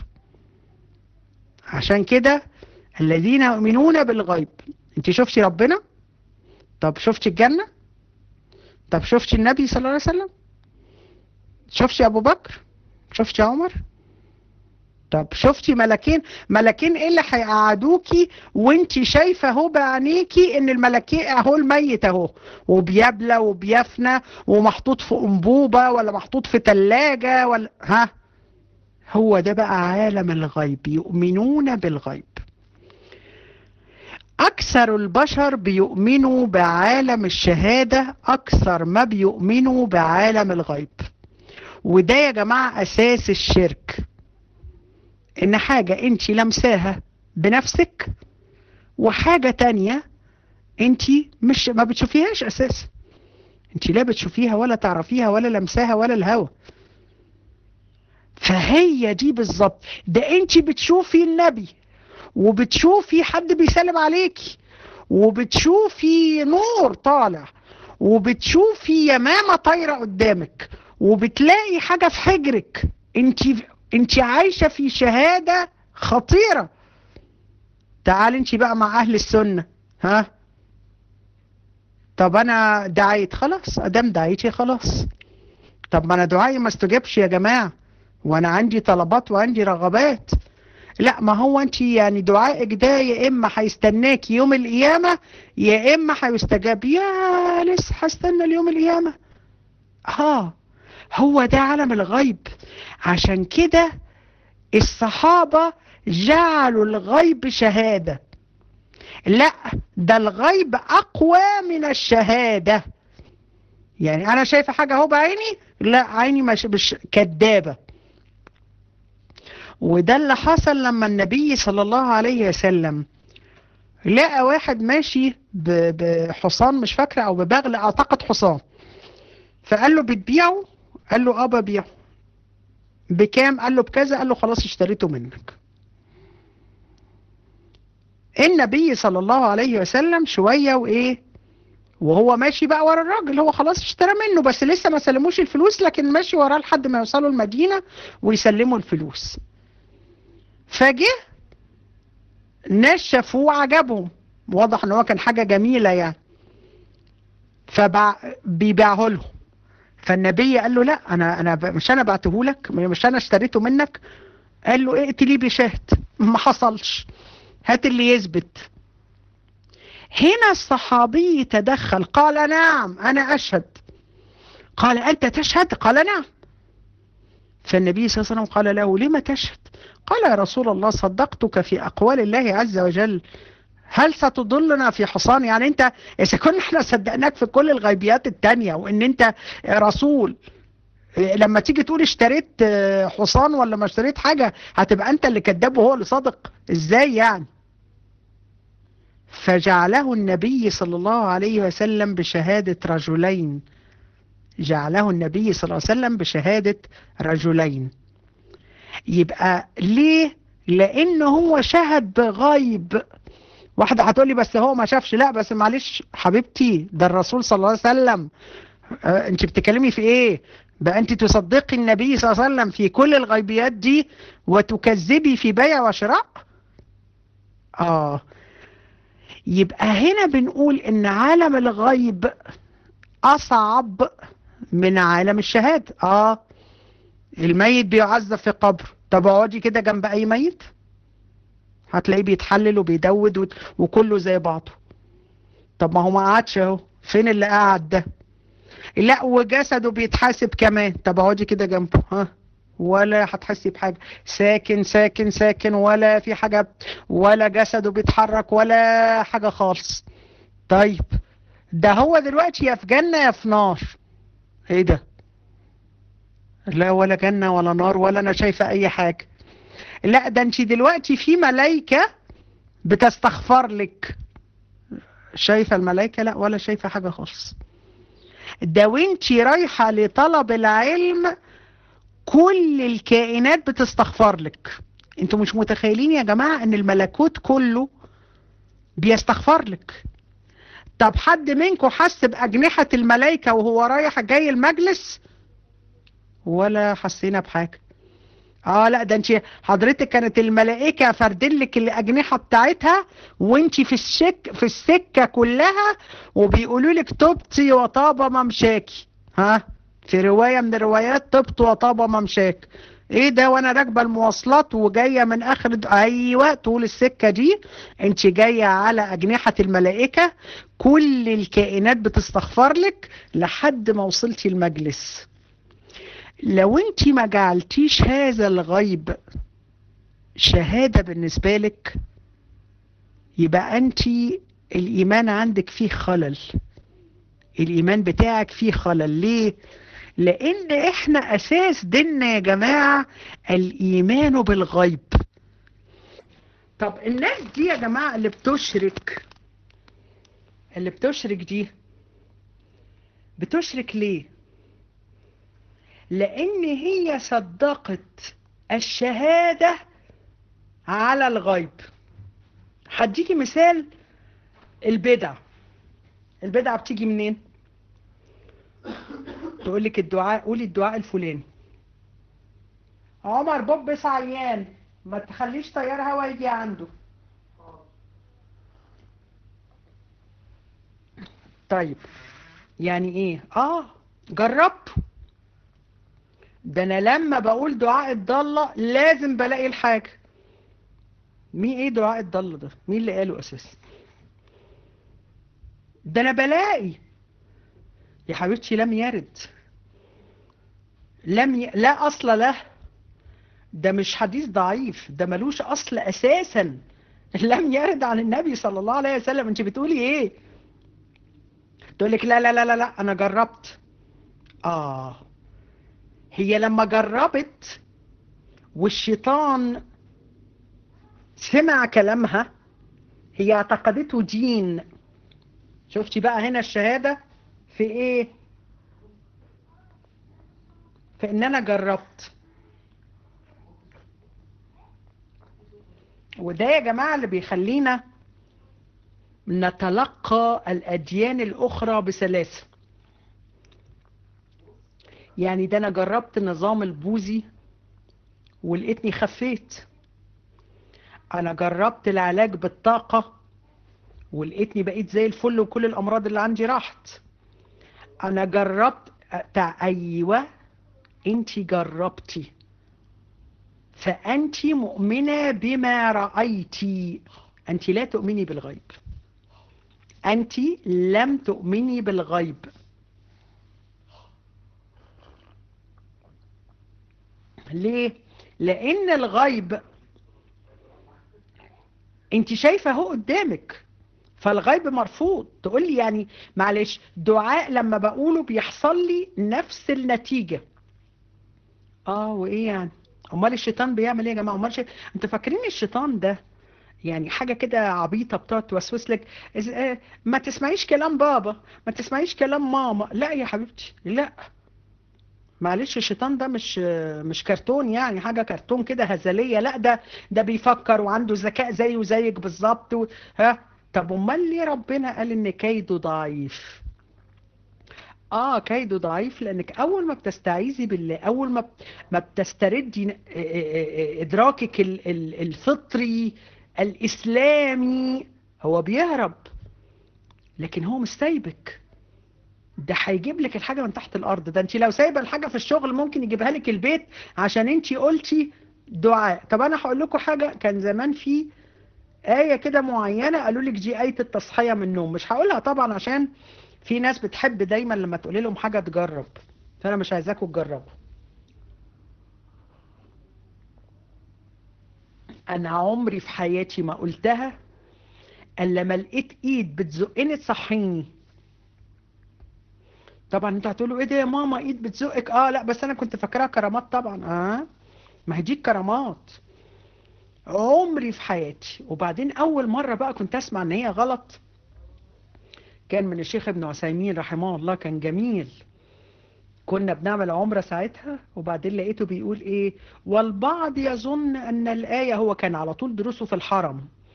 عشان كده الذين يؤمنون بالغيب انت شفتي ربنا طب شفتي الجنة طب شفتي النبي صلى الله عليه وسلم شفتي أبو بكر شفتي عمر طب شفتي ملكين ملكين ايه اللي هيقعدوكي وانت شايفه اهو بعينيكي ان الملكين اهو الميت اهو وبيبلى وبيفنى ومحطوط في انبوبه ولا محطوط في ثلاجه ولا ها هو ده بقى عالم الغيب يؤمنون بالغيب أكثر البشر بيؤمنوا بعالم الشهادة أكثر ما بيؤمنوا بعالم الغيب وده يا جماعة أساس الشرك إن حاجة أنت لمساها بنفسك وحاجة تانية أنت مش ما بتشوفيهاش أساسا أنت لا بتشوفيها ولا تعرفيها ولا لمساها ولا الهوى فهي دي بالظبط ده أنت بتشوفي النبي وبتشوفي حد بيسلم عليكي وبتشوفي نور طالع وبتشوفي يمامة طايرة قدامك وبتلاقي حاجة في حجرك انت انت عايشة في شهادة خطيرة تعال انت بقى مع اهل السنة ها طب انا دعيت خلاص ادام دعيتي خلاص طب ما انا دعائي ما استجابش يا جماعة وانا عندي طلبات وعندي رغبات لا ما هو انت يعني دعائك ده يا اما هيستناك يوم القيامة يا اما هيستجاب يا لسه هستنى اليوم القيامة اه هو ده عالم الغيب عشان كده الصحابة جعلوا الغيب شهادة لا ده الغيب اقوى من الشهادة يعني انا شايفة حاجة اهو بعيني لا عيني مش, مش كدابة وده اللي حصل لما النبي صلى الله عليه وسلم لقى واحد ماشي بحصان مش فاكرة او ببغل اعتقد حصان فقال له بتبيعه قال له اه ببيعه بكام قال له بكذا قال له خلاص اشتريته منك النبي صلى الله عليه وسلم شوية وايه وهو ماشي بقى ورا الراجل هو خلاص اشترى منه بس لسه ما سلموش الفلوس لكن ماشي وراه لحد ما يوصلوا المدينة ويسلموا الفلوس فجه ناس شافوه وعجبهم واضح ان هو كان حاجة جميلة يعني فبيبيعه لهم فالنبي قال له لا انا انا مش انا بعته لك مش انا اشتريته منك قال له ائت لي بشهد ما حصلش هات اللي يثبت هنا الصحابي تدخل قال نعم انا اشهد قال انت تشهد قال نعم فالنبي صلى الله عليه وسلم قال له لما تشهد قال يا رسول الله صدقتك في أقوال الله عز وجل هل ستضلنا في حصان يعني انت اذا كنا احنا صدقناك في كل الغيبيات التانية وان انت رسول لما تيجي تقول اشتريت حصان ولا ما اشتريت حاجة هتبقى انت اللي كذاب وهو اللي صادق ازاي يعني فجعله النبي صلى الله عليه وسلم بشهادة رجلين جعله النبي صلى الله عليه وسلم بشهادة رجلين يبقى ليه لان هو شهد بغيب واحدة هتقول لي بس هو ما شافش لا بس معلش حبيبتي ده الرسول صلى الله عليه وسلم اه انت بتتكلمي في ايه بقى انت تصدقي النبي صلى الله عليه وسلم في كل الغيبيات دي وتكذبي في بيع وشراء اه يبقى هنا بنقول ان عالم الغيب اصعب من عالم الشهادة اه الميت بيعذب في قبر طب اقعدي كده جنب اي ميت هتلاقيه بيتحلل وبيدود وكله زي بعضه طب ما هو ما قعدش اهو فين اللي قعد ده لا وجسده بيتحاسب كمان طب اقعدي كده جنبه ها ولا هتحسي بحاجة ساكن ساكن ساكن ولا في حاجة ولا جسده بيتحرك ولا حاجة خالص طيب ده هو دلوقتي يا في جنة يا في نار ايه ده لا ولا جنة ولا نار ولا انا شايفة اي حاجة لا ده انت دلوقتي في ملايكة بتستغفر لك شايفة الملايكة لا ولا شايفة حاجة خالص ده وانت رايحة لطلب العلم كل الكائنات بتستغفر لك انتوا مش متخيلين يا جماعة ان الملكوت كله بيستغفر لك طب حد منكم حس بأجنحة الملائكة وهو رايح جاي المجلس ولا حسينا بحاجة اه لا ده انت حضرتك كانت الملائكة فردين لك الأجنحة بتاعتها وانت في الشك في السكة كلها وبيقولوا لك تبتي وطاب ممشاكي ها في رواية من الروايات تبت وطاب ممشاك ايه ده وانا راكبه المواصلات وجايه من اخر د... ايوه طول السكه دي انت جايه على اجنحه الملائكه كل الكائنات بتستغفر لك لحد ما وصلتي المجلس لو انت ما جعلتيش هذا الغيب شهاده بالنسبه لك يبقى انت الايمان عندك فيه خلل الايمان بتاعك فيه خلل ليه لان احنا اساس ديننا يا جماعة الايمان بالغيب طب الناس دي يا جماعة اللي بتشرك اللي بتشرك دي بتشرك ليه لان هي صدقت الشهادة على الغيب هديكي مثال البدع البدعة بتيجي منين تقول لك الدعاء قولي الدعاء الفلاني عمر بوبس عيان ما تخليش طيار هوا يجي عنده طيب يعني ايه اه جربته ده انا لما بقول دعاء الضالة لازم بلاقي الحاجة مين ايه دعاء الضالة ده مين اللي قاله اساسا ده انا بلاقي يا حبيبتي لم يرد لم ي... لا اصل له ده مش حديث ضعيف ده ملوش اصل اساسا لم يرد عن النبي صلى الله عليه وسلم انت بتقولي ايه تقول لك لا لا لا لا لا انا جربت اه هي لما جربت والشيطان سمع كلامها هي اعتقدته دين شفتي بقى هنا الشهادة في ايه في ان انا جربت وده يا جماعة اللي بيخلينا نتلقى الأديان الأخرى بسلاسة يعني ده أنا جربت النظام البوذي ولقيتني خفيت أنا جربت العلاج بالطاقة ولقيتني بقيت زي الفل وكل الأمراض اللي عندي راحت أنا جربت أيوة أنت جربتي فأنت مؤمنة بما رأيتي أنت لا تؤمني بالغيب أنت لم تؤمني بالغيب ليه؟ لأن الغيب أنت شايفة هو قدامك فالغيب مرفوض تقول لي يعني معلش دعاء لما بقوله بيحصل لي نفس النتيجة اه وايه يعني امال الشيطان بيعمل ايه يا جماعه امال شي... انتوا فاكرين الشيطان ده يعني حاجه كده عبيطه بتقعد توسوس لك ما تسمعيش كلام بابا ما تسمعيش كلام ماما لا يا حبيبتي لا معلش الشيطان ده مش مش كرتون يعني حاجه كرتون كده هزليه لا ده ده بيفكر وعنده ذكاء زيه وزيك بالظبط و... ها طب امال ليه ربنا قال ان كيده ضعيف اه كيده ضعيف لانك اول ما بتستعيذي بالله اول ما ما بتستردي ادراكك الفطري الاسلامي هو بيهرب لكن هو مش سايبك ده هيجيب لك الحاجه من تحت الارض ده انت لو سايبه الحاجه في الشغل ممكن يجيبها لك البيت عشان انت قلتي دعاء طب انا هقول لكم حاجه كان زمان في آية كده معينة قالوا لك دي آية التصحية من النوم مش هقولها طبعا عشان في ناس بتحب دايما لما تقولي لهم حاجة تجرب فأنا مش عايزاكم تجربوا أنا عمري في حياتي ما قلتها إلا لما لقيت إيد بتزقني تصحيني طبعا انتوا هتقولوا ايه ده يا ماما ايد بتزقك اه لا بس انا كنت فاكراها كرامات طبعا اه ما هي دي الكرامات عمري في حياتي وبعدين اول مرة بقى كنت اسمع ان هي غلط كان من الشيخ ابن عثيمين رحمه الله كان جميل كنا بنعمل عمرة ساعتها وبعدين لقيته بيقول ايه والبعض يظن ان الآية هو كان على طول دروسه في الحرم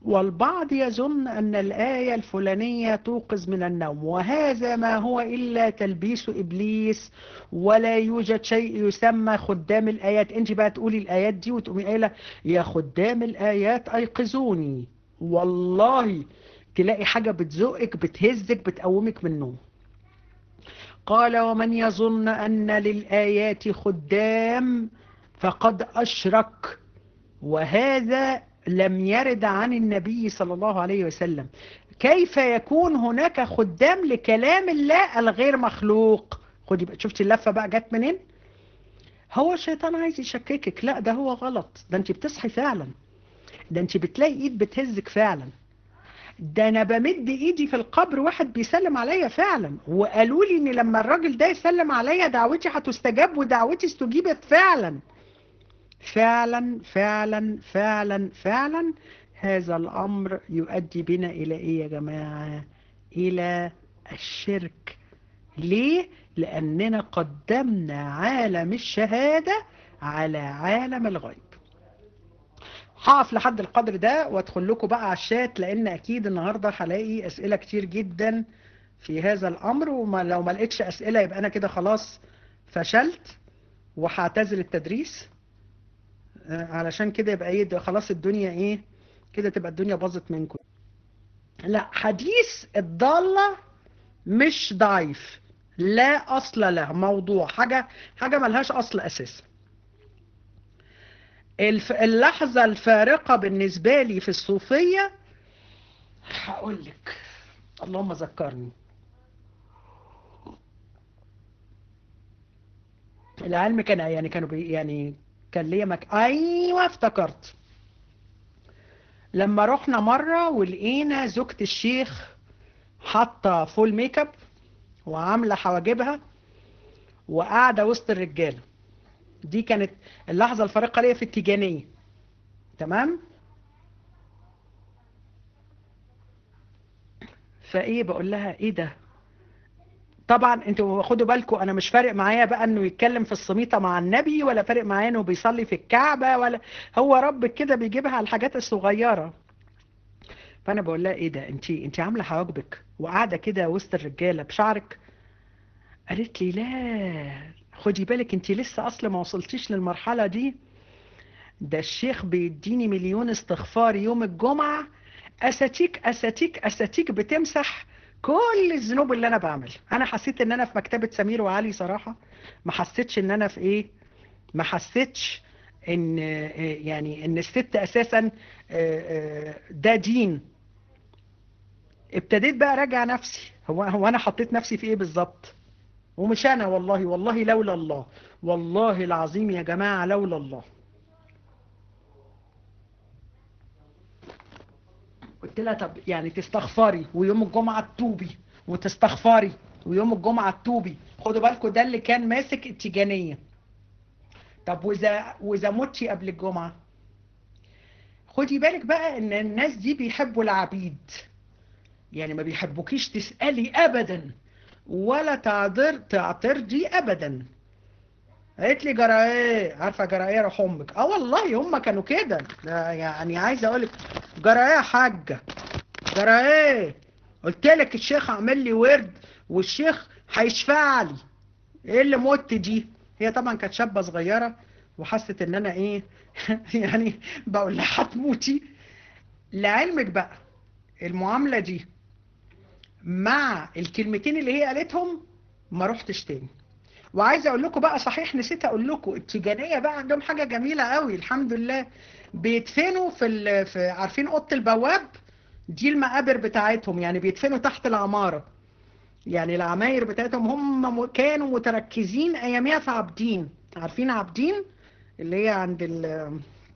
والبعض يظن أن الآية الفلانية توقظ من النوم وهذا ما هو إلا تلبيس إبليس ولا يوجد شيء يسمى خدام الآيات أنت بقى تقولي الآيات دي وتقومي قايله يا خدام الآيات أيقظوني والله تلاقي حاجة بتزقك بتهزك بتقومك من النوم قال ومن يظن أن للآيات خدام فقد أشرك وهذا لم يرد عن النبي صلى الله عليه وسلم كيف يكون هناك خدام لكلام الله الغير مخلوق خدي بقى شفتي اللفة بقى جت منين هو الشيطان عايز يشككك لا ده هو غلط ده انت بتصحي فعلا ده انت بتلاقي ايد بتهزك فعلا ده انا بمد ايدي في القبر واحد بيسلم عليا فعلا وقالوا لي ان لما الراجل ده يسلم عليا دعوتي هتستجاب ودعوتي استجيبت فعلا فعلا فعلا فعلا فعلا هذا الامر يؤدي بنا الى ايه يا جماعة الى الشرك ليه لاننا قدمنا عالم الشهادة على عالم الغيب هقف لحد القدر ده وادخل لكم بقى على الشات لان اكيد النهارده هلاقي اسئله كتير جدا في هذا الامر ولو ما لقيتش اسئله يبقى انا كده خلاص فشلت وهعتزل التدريس علشان كده يبقى ايه خلاص الدنيا ايه كده تبقى الدنيا باظت منكم لا حديث الضالة مش ضعيف لا اصل له موضوع حاجة حاجة ملهاش اصل اساسا اللحظة الفارقة بالنسبة لي في الصوفية هقول لك اللهم ذكرني العلم كان يعني كانوا بي يعني كان ليا مك... ايوه افتكرت لما رحنا مرة ولقينا زوجة الشيخ حاطة فول ميك اب وعاملة حواجبها وقاعدة وسط الرجالة دي كانت اللحظة الفارقة ليا في التيجانية تمام فايه بقول لها ايه ده طبعا انتوا خدوا بالكم انا مش فارق معايا بقى انه يتكلم في الصميطه مع النبي ولا فارق معايا انه بيصلي في الكعبه ولا هو ربك كده بيجيبها على الحاجات الصغيره فانا بقول لها ايه ده انت انت عامله حواجبك وقاعده كده وسط الرجاله بشعرك قالت لي لا خدي بالك انت لسه اصلا ما وصلتيش للمرحله دي ده الشيخ بيديني مليون استغفار يوم الجمعه اساتيك اساتيك اساتيك بتمسح كل الذنوب اللي انا بعمل انا حسيت ان انا في مكتبة سمير وعلي صراحة ما حسيتش ان انا في ايه ما حسيتش ان يعني ان الست اساسا ده دين ابتديت بقى اراجع نفسي هو هو انا حطيت نفسي في ايه بالظبط ومش انا والله والله لولا الله والله العظيم يا جماعة لولا الله قلت لها طب يعني تستغفري ويوم الجمعة تتوبي وتستغفري ويوم الجمعة تتوبي خدوا بالكم ده اللي كان ماسك التيجانية طب وإذا وإذا متي قبل الجمعة خدي بالك بقى ان الناس دي بيحبوا العبيد يعني ما بيحبوكيش تسألي ابدا ولا تعذر تعترضي ابدا قالت لي جرى ايه عارفه جرى ايه روح امك اه والله هم كانوا كده يعني عايزه اقول لك جرى ايه يا حاجه جرى ايه قلت لك الشيخ عامل لي ورد والشيخ هيشفع لي ايه اللي مت دي هي طبعا كانت شابه صغيره وحست ان انا ايه يعني بقول لها هتموتي لعلمك بقى المعامله دي مع الكلمتين اللي هي قالتهم ما رحتش تاني وعايزه اقول لكم بقى صحيح نسيت اقول لكم التيجانيه بقى عندهم حاجه جميله قوي الحمد لله بيدفنوا في, ال... في عارفين اوضه البواب دي المقابر بتاعتهم يعني بيدفنوا تحت العماره يعني العماير بتاعتهم هم كانوا متركزين اياميها في عابدين عارفين عابدين اللي هي عند ال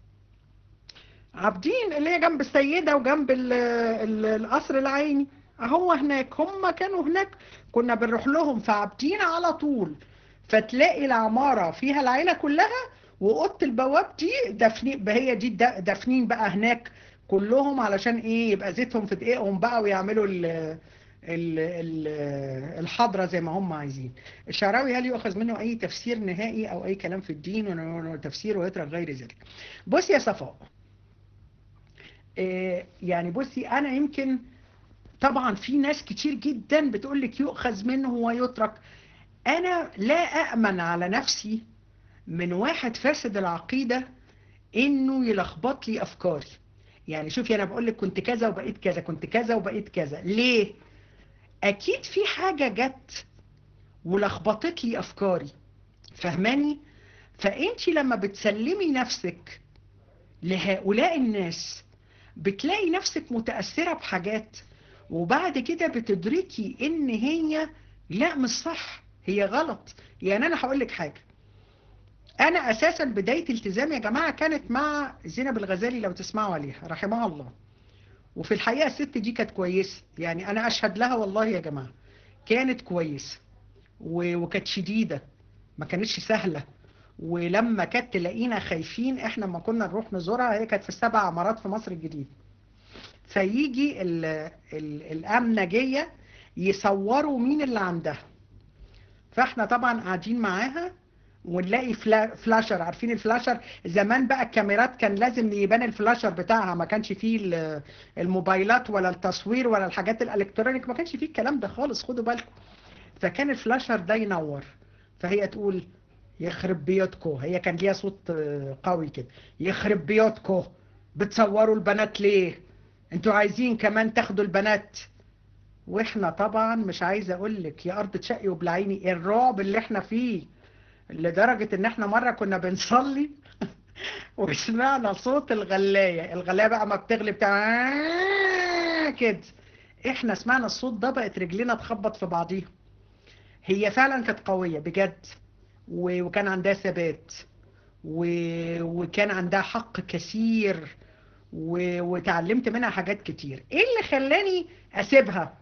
عابدين اللي هي جنب السيده وجنب ال... ال... القصر العيني هو هناك هم كانوا هناك كنا بنروح لهم في عابدين على طول فتلاقي العمارة فيها العيلة كلها وأوضة البواب دي دفنين هي دي دفنين بقى هناك كلهم علشان ايه يبقى زيتهم في دقيقهم بقى ويعملوا ال ال ال الحضرة زي ما هم عايزين الشعراوي هل يؤخذ منه أي تفسير نهائي أو أي كلام في الدين وتفسير ويترك غير ذلك بص يا صفاء آه، يعني بصي انا يمكن طبعا في ناس كتير جدا بتقول لك يؤخذ منه ويترك انا لا اامن على نفسي من واحد فاسد العقيدة انه يلخبط لي افكاري يعني شوفي انا بقول لك كنت كذا وبقيت كذا كنت كذا وبقيت كذا ليه اكيد في حاجة جت ولخبطت لي افكاري فهماني فانت لما بتسلمي نفسك لهؤلاء الناس بتلاقي نفسك متأثرة بحاجات وبعد كده بتدركي ان هي لا مش صح هي غلط يعني انا هقول لك حاجة انا اساسا بداية التزامي يا جماعة كانت مع زينب الغزالي لو تسمعوا عليها رحمها الله وفي الحقيقة الست دي كانت كويسة يعني انا اشهد لها والله يا جماعة كانت كويسة وكانت شديدة ما كانتش سهلة ولما كانت تلاقينا خايفين احنا لما كنا نروح نزورها هي كانت في السبع عمارات في مصر الجديدة فيجي ال ال الامنجية يصوروا مين اللي عندها فاحنا طبعا قاعدين معاها ونلاقي فلا فلاشر عارفين الفلاشر زمان بقى الكاميرات كان لازم يبان الفلاشر بتاعها ما كانش فيه الموبايلات ولا التصوير ولا الحاجات الالكترونيك ما كانش فيه الكلام ده خالص خدوا بالكم فكان الفلاشر ده ينور فهي تقول يخرب بيوتكو هي كان ليها صوت قوي كده يخرب بيوتكو بتصوروا البنات ليه انتوا عايزين كمان تاخدوا البنات واحنا طبعا مش عايز اقول لك يا ارض تشقي وبلعيني الرعب اللي احنا فيه لدرجة ان احنا مرة كنا بنصلي وسمعنا صوت الغلاية الغلاية بقى ما بتغلي بتاع كده احنا سمعنا الصوت ده بقت رجلنا تخبط في بعضيها هي فعلا كانت قوية بجد وكان عندها ثبات وكان عندها حق كثير وتعلمت منها حاجات كتير ايه اللي خلاني اسيبها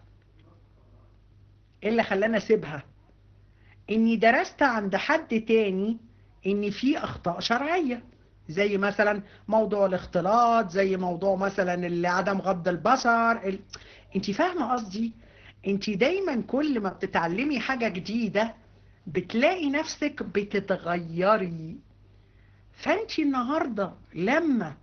ايه اللي خلاني اسيبها اني درست عند حد تاني ان في اخطاء شرعية زي مثلا موضوع الاختلاط زي موضوع مثلا عدم غض البصر ال... انت فاهمة قصدي انت دايما كل ما بتتعلمي حاجة جديدة بتلاقي نفسك بتتغيري فانت النهاردة لما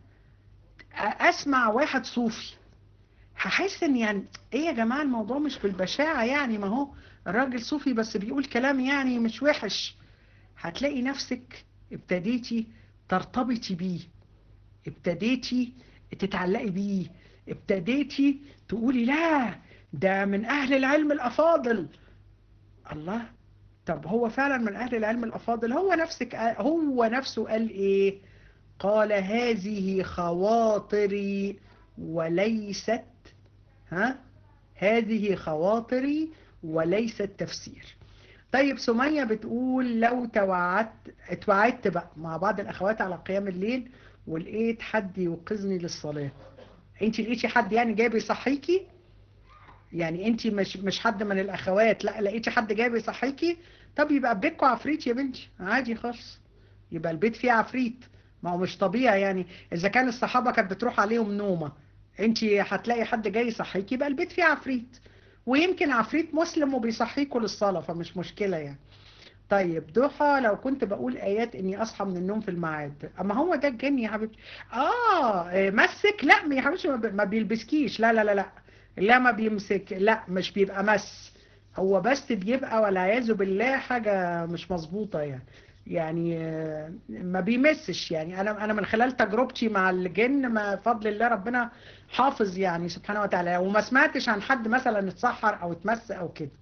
اسمع واحد صوفي هحس ان يعني ايه يا جماعة الموضوع مش بالبشاعة يعني ما هو الراجل صوفي بس بيقول كلام يعني مش وحش هتلاقي نفسك ابتديتي ترتبطي بيه ابتديتي تتعلقي بيه ابتديتي تقولي لا ده من اهل العلم الافاضل الله طب هو فعلا من اهل العلم الافاضل هو نفسك هو نفسه قال ايه قال هذه خواطري وليست ها هذه خواطري وليس التفسير طيب سمية بتقول لو توعدت اتوعدت بقى مع بعض الأخوات على قيام الليل ولقيت حد يوقظني للصلاة انت لقيتي حد يعني جاي بيصحيكي يعني انت مش مش حد من الأخوات لا لقيتي حد جاي بيصحيكي طب يبقى بيتكم عفريت يا بنتي عادي خالص يبقى البيت فيه عفريت ما هو مش طبيعي يعني إذا كان الصحابة كانت بتروح عليهم نومة انت هتلاقي حد جاي يصحيكي يبقى البيت فيه عفريت ويمكن عفريت مسلم وبيصحيكوا للصلاة فمش مشكلة يعني طيب ضحى لو كنت بقول آيات إني أصحى من النوم في الميعاد أما هو ده الجن يا حبيبتي آه مسك لا يا حبيبتي ما بيلبسكيش لا لا لا لا لا ما بيمسك لا مش بيبقى مس هو بس بيبقى والعياذ بالله حاجة مش مظبوطة يعني يعني ما بيمسش يعني انا انا من خلال تجربتي مع الجن ما فضل الله ربنا حافظ يعني سبحانه وتعالى وما سمعتش عن حد مثلا اتسحر او اتمس او كده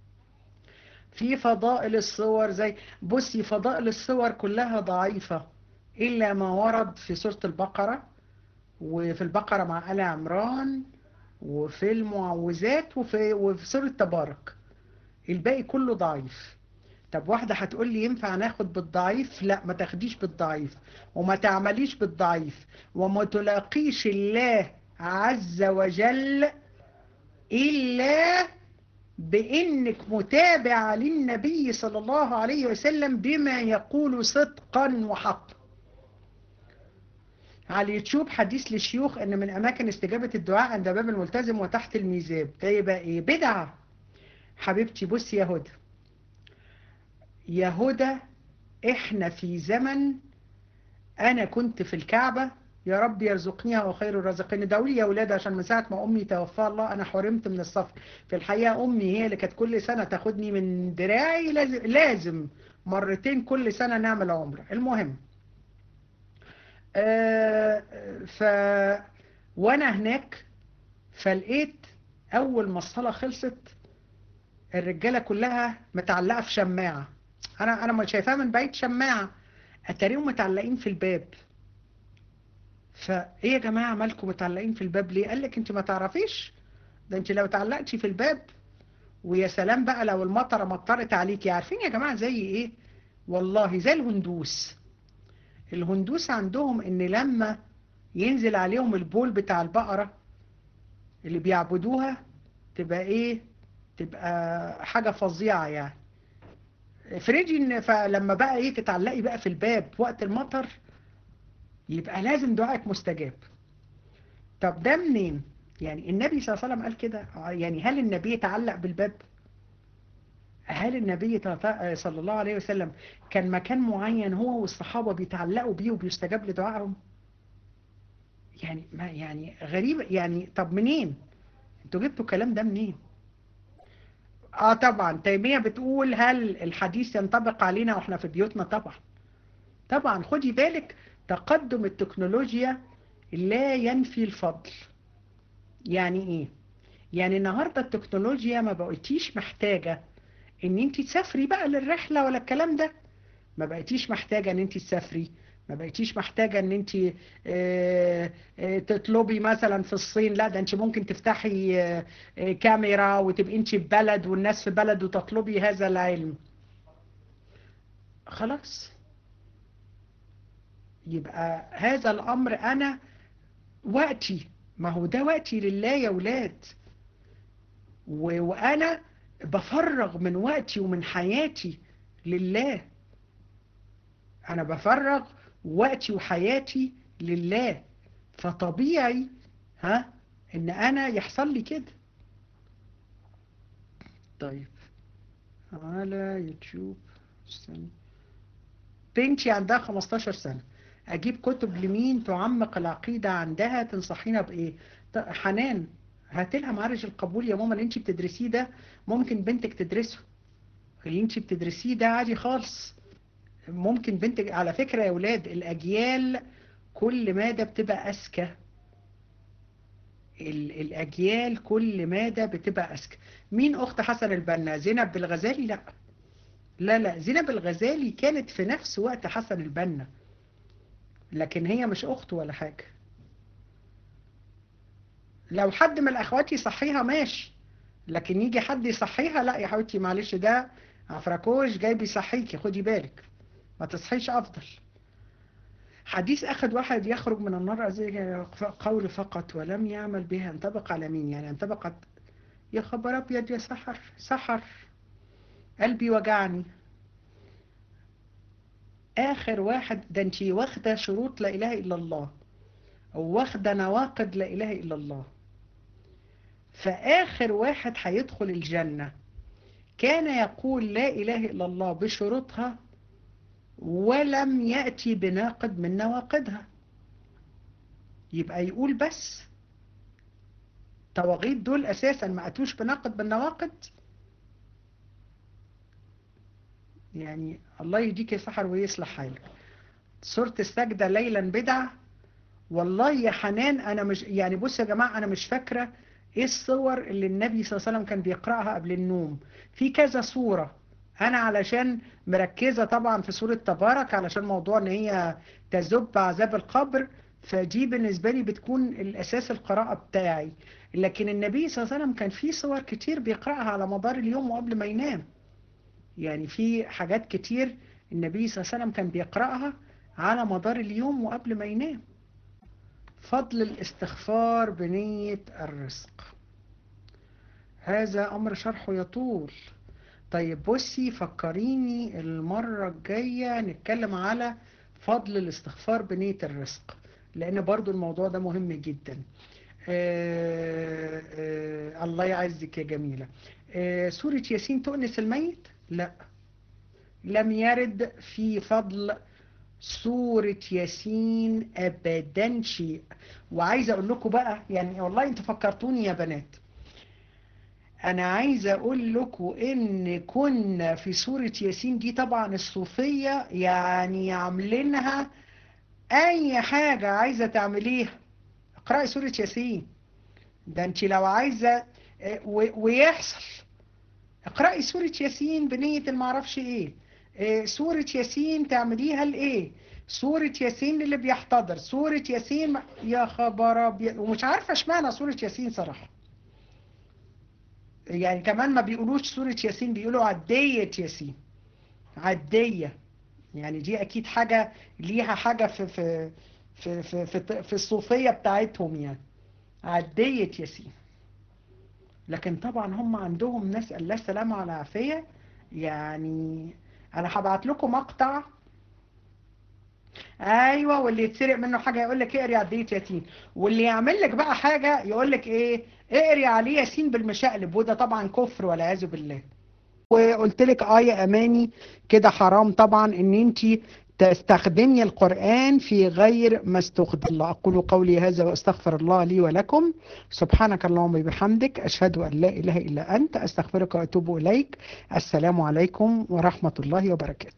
في فضائل الصور زي بصي فضائل الصور كلها ضعيفة إلا ما ورد في سورة البقرة وفي البقرة مع آل عمران وفي المعوذات وفي, وفي سورة تبارك الباقي كله ضعيف طب واحدة هتقول لي ينفع ناخد بالضعيف لا ما تاخديش بالضعيف وما تعمليش بالضعيف وما تلاقيش الله عز وجل إلا بإنك متابع للنبي صلى الله عليه وسلم بما يقول صدقا وحقا على اليوتيوب حديث للشيوخ ان من اماكن استجابة الدعاء عند باب الملتزم وتحت الميزاب ده يبقى ايه بدعة حبيبتي بصي يا هدى يا هدى احنا في زمن انا كنت في الكعبة يا رب يرزقنيها وخير الرازقين ادعوا لي يا اولاد عشان من ساعه ما امي توفاها الله انا حرمت من السفر في الحقيقه امي هي اللي كانت كل سنه تاخدني من دراعي لازم لازم مرتين كل سنه نعمل عمره المهم آه ف وانا هناك فلقيت اول ما الصلاه خلصت الرجاله كلها متعلقه في شماعه انا انا مش شايفاها من بعيد شماعه اتاريهم متعلقين في الباب فايه يا جماعه مالكم متعلقين في الباب ليه قال لك انت ما تعرفيش ده انت لو اتعلقتي في الباب ويا سلام بقى لو المطره مطرت عليكي عارفين يا جماعه زي ايه والله زي الهندوس الهندوس عندهم ان لما ينزل عليهم البول بتاع البقره اللي بيعبدوها تبقى ايه تبقى حاجه فظيعه يعني افرضي ان فلما بقى ايه تتعلقي بقى في الباب وقت المطر يبقى لازم دعائك مستجاب طب ده منين يعني النبي صلى الله عليه وسلم قال كده يعني هل النبي يتعلق بالباب هل النبي صلى الله عليه وسلم كان مكان معين هو والصحابة بيتعلقوا بيه وبيستجاب لدعائهم يعني ما يعني غريب يعني طب منين انتوا جبتوا الكلام ده منين اه طبعا تيمية بتقول هل الحديث ينطبق علينا واحنا في بيوتنا طبعا طبعا خدي بالك تقدم التكنولوجيا لا ينفي الفضل يعني ايه يعني النهاردة التكنولوجيا ما بقيتيش محتاجة ان انت تسافري بقى للرحلة ولا الكلام ده ما بقيتيش محتاجة ان انت تسافري ما بقيتيش محتاجة ان انت اه اه تطلبي مثلا في الصين لا ده انت ممكن تفتحي اه كاميرا وتبقي انت في بلد والناس في بلد وتطلبي هذا العلم خلاص يبقى هذا الامر انا وقتي ما هو ده وقتي لله يا ولاد وانا بفرغ من وقتي ومن حياتي لله انا بفرغ وقتي وحياتي لله فطبيعي ها ان انا يحصل لي كده طيب على يوتيوب استنى بنتي عندها 15 سنة اجيب كتب لمين تعمق العقيدة عندها تنصحينا بايه حنان هاتلها معرج القبول يا ماما اللي انت بتدرسيه ده ممكن بنتك تدرسه اللي انت بتدرسيه ده عادي خالص ممكن بنتك على فكرة يا ولاد الاجيال كل مادة بتبقى اذكى الاجيال كل مادة بتبقى اذكى مين اخت حسن البنا زينب بالغزالي لا لا لا زينب الغزالي كانت في نفس وقت حسن البنا لكن هي مش اخته ولا حاجة لو حد من الاخوات يصحيها ماشي لكن يجي حد يصحيها لا يا حبيبتي معلش ده عفراكوش جاي بيصحيكي خدي بالك ما تصحيش افضل حديث اخذ واحد يخرج من النار زي قول فقط ولم يعمل بها ينطبق على مين يعني ينطبق يا خبر ابيض يا سحر سحر قلبي وجعني اخر واحد ده انتي واخده شروط لا اله الا الله او واخده نواقض لا اله الا الله فاخر واحد هيدخل الجنه كان يقول لا اله الا الله بشروطها ولم ياتي بناقض من نواقضها يبقى يقول بس توغيد دول اساسا ما اتوش بناقض بالنواقض يعني الله يديك يا سحر ويصلح حالك سورة السجدة ليلا بدعة والله يا حنان انا مش يعني بص يا جماعة انا مش فاكرة ايه الصور اللي النبي صلى الله عليه وسلم كان بيقرأها قبل النوم في كذا صورة انا علشان مركزة طبعا في سورة تبارك علشان موضوع ان هي تذب عذاب القبر فدي بالنسبة لي بتكون الاساس القراءة بتاعي لكن النبي صلى الله عليه وسلم كان في صور كتير بيقرأها على مدار اليوم وقبل ما ينام يعني في حاجات كتير النبي صلى الله عليه وسلم كان بيقرأها على مدار اليوم وقبل ما ينام فضل الاستغفار بنية الرزق هذا أمر شرحه يطول طيب بصي فكريني المرة الجاية نتكلم على فضل الاستغفار بنية الرزق لأن برضو الموضوع ده مهم جدا آه آه الله يعزك يا جميلة آه سورة ياسين تؤنس الميت لا لم يرد في فضل سورة ياسين ابدا شيء وعايز اقول لكم بقى يعني والله انتوا فكرتوني يا بنات انا عايز اقول لكم ان كنا في سورة ياسين دي طبعا الصوفية يعني عاملينها اي حاجة عايزة تعمليها اقرأي سورة ياسين ده انت لو عايزة اه، و- ويحصل اقرأي سورة ياسين بنية المعرفش ايه اه، سورة ياسين تعمليها لايه سورة ياسين اللي بيحتضر سورة ياسين ما- يا خبر ابيض ومش عارفة اشمعنى سورة ياسين صراحة يعني كمان ما بيقولوش سورة ياسين بيقولوا عدية ياسين عدية يعني دي اكيد حاجة ليها حاجة في في في في في, في الصوفية بتاعتهم يعني عدية ياسين لكن طبعا هم عندهم نسأل الله السلامة على العافية يعني انا هبعت لكم مقطع ايوه واللي يتسرق منه حاجه يقول لك اقري عديه ياسين واللي يعمل لك بقى حاجه يقول لك ايه اقري عليه ياسين بالمشقلب وده طبعا كفر والعياذ بالله وقلت لك اه يا اماني كده حرام طبعا ان انت تستخدمي القرآن في غير ما استخدم الله أقول قولي هذا وأستغفر الله لي ولكم سبحانك اللهم وبحمدك أشهد أن لا إله إلا أنت أستغفرك وأتوب إليك السلام عليكم ورحمة الله وبركاته